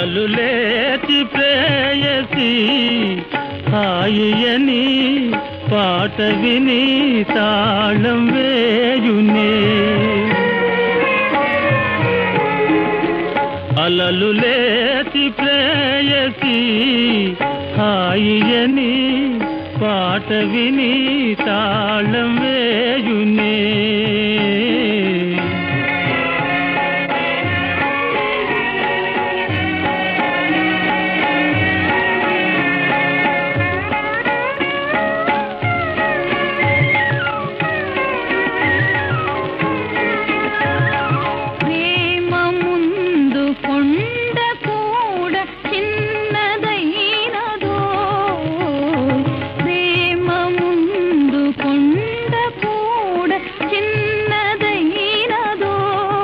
అలలు లేచి ప్రేయసి హాయియని పాట విని తాళం వేయునే అలలు లేచి ప్రేయసి హాయియని పాట విని తాళం వేయునే ప్రేమ ముందు కొండ కూడా చిన్నదైనదో ప్రేమ ముందు కొండ కూడా చిన్నదైనదో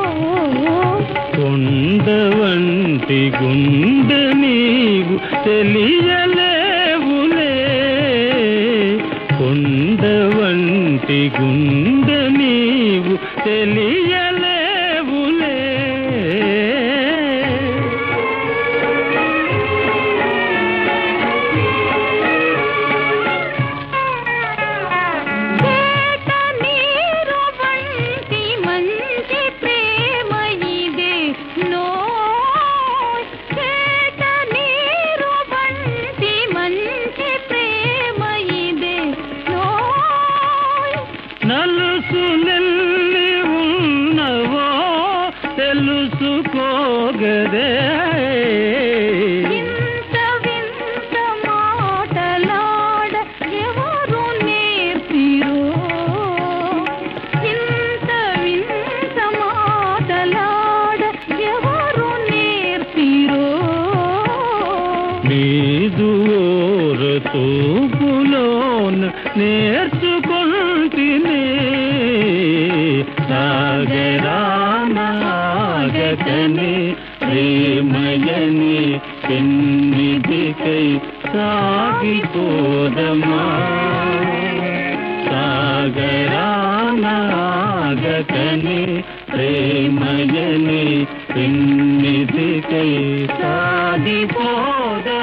కొండ వంటి గుండె నీవు తెలియలేవులే కొండ వంటి గుండె నీవు తెలియలేవులే చేత నీరు వంటి మంచి ప్రేమ ఇదే నోయ్ చేత నీరు వంటి మంచి ప్రేమ ఇదే నోయ్ నలుసు నెల్లి ఉన్నవో తెలుసుకోగదే ఇంత వింత మాటలాడ ఎవరు నేర్పిరో ఇంత వింత మాటలాడ ఎవరు నేర్పిరో నీదు తూపులోన నేర్చుకుంటునే సాగరానాగకని ప్రేమయని పెన్నిధికై సాగిపోదమా సాగరానాగకని ప్రేమయని పెన్నిధికై సాగిపోదమా